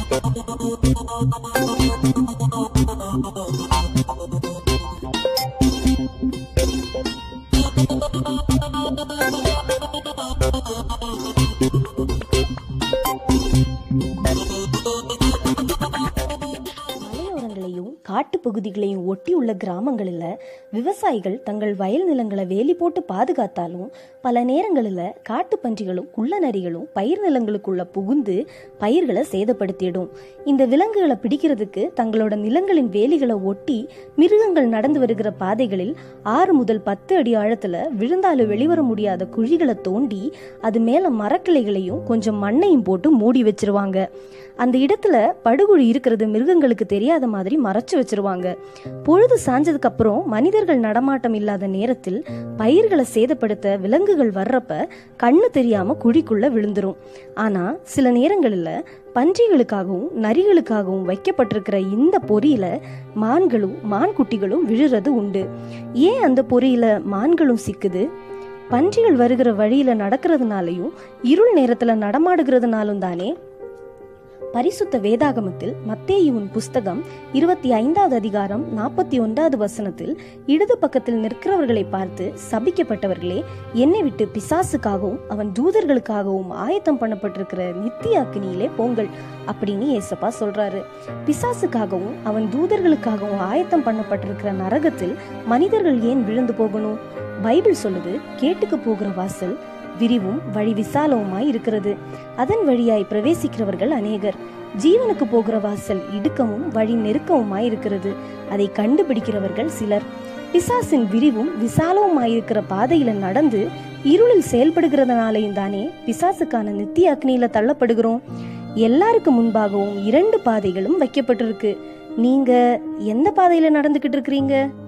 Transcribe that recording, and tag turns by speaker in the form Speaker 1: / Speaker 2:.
Speaker 1: மலையோரங்களையும் காட்டுப் பகுதிகளையும் ஒட்டி உள்ள கிராமங்களில் விவசாயிகள் தங்கள் வயல் நிலங்களை வேலி போட்டு பாதுகாத்தாலும் பல நேரங்களில் காட்டுப் பன்றிகளும் குள்ள நரிகளும் பயிர் நிலங்களுக்குள்ள புகுந்து பயிர்களை சேதப்படுத்திடும் இந்த விலங்குகளை பிடிக்கிறதுக்கு தங்களோட நிலங்களின் வேலிகளை ஒட்டி மிருகங்கள் நடந்து வருகிற பாதைகளில் ஆறு முதல் பத்து அடி ஆழத்துல விழுந்தாலும் வெளிவர முடியாத குழிகளை தோண்டி அது மேல மரக்கிளைகளையும் கொஞ்சம் மண்ணையும் போட்டு மூடி வச்சிருவாங்க அந்த இடத்துல படுகுழி இருக்கிறது மிருகங்களுக்கு தெரியாத மாதிரி மறைச்சு வச்சிருவாங்க பொழுது சாஞ்சதுக்கு அப்புறம் மனிதர்கள் நடமாட்டம் இல்லாத நேரத்தில் பயிர்களை சேதப்படுத்த விலங்குகள் வர்றப்ப கண்ணு தெரியாம குழிக்குள்ள விழுந்துரும் ஆனா சில நேரங்களில் பன்றிகளுக்காகவும் நரிகளுக்காகவும் வைக்கப்பட்டிருக்கிற இந்த பொறியில மான்களும் மான்குட்டிகளும் விழுறது உண்டு ஏன் அந்த பொறியில மான்களும் சிக்குது பன்றிகள் வருகிற வழியில நடக்கிறதுனாலையும் இருள் நேரத்துல நடமாடுகிறதுனாலும் தானே பரிசுத்த வேதாகமத்தில் மத்தேயுவின் புஸ்தகம் இருபத்தி ஐந்தாவது அதிகாரம் நாற்பத்தி ஒன்றாவது வசனத்தில் இடது பக்கத்தில் நிற்கிறவர்களை பார்த்து சபிக்கப்பட்டவர்களே என்னை விட்டு பிசாசுக்காகவும் அவன் தூதர்களுக்காகவும் ஆயத்தம் பண்ணப்பட்டிருக்கிற நித்திய அக்னியிலே போங்கள் அப்படின்னு ஏசப்பா சொல்றாரு பிசாசுக்காகவும் அவன் தூதர்களுக்காகவும் ஆயத்தம் பண்ணப்பட்டிருக்கிற நரகத்தில் மனிதர்கள் ஏன் விழுந்து போகணும் பைபிள் சொல்லுது கேட்டுக்கு போகிற வாசல் விரிவும் வழி விசாலவுமாய் இருக்கிறது அதன் வழியாய் பிரவேசிக்கிறவர்கள் அநேகர் ஜீவனுக்கு போகிற வாசல் இடுக்கமும் வழி நெருக்கமுமாய் இருக்கிறது அதை கண்டுபிடிக்கிறவர்கள் சிலர் பிசாசின் விரிவும் விசாலவுமாயிருக்கிற பாதையில நடந்து இருளில் செயல்படுகிறதுனாலையும் தானே பிசாசுக்கான நித்திய அக்னியில தள்ளப்படுகிறோம் எல்லாருக்கு முன்பாகவும் இரண்டு பாதைகளும் வைக்கப்பட்டிருக்கு நீங்க எந்த பாதையில நடந்துகிட்டு இருக்கிறீங்க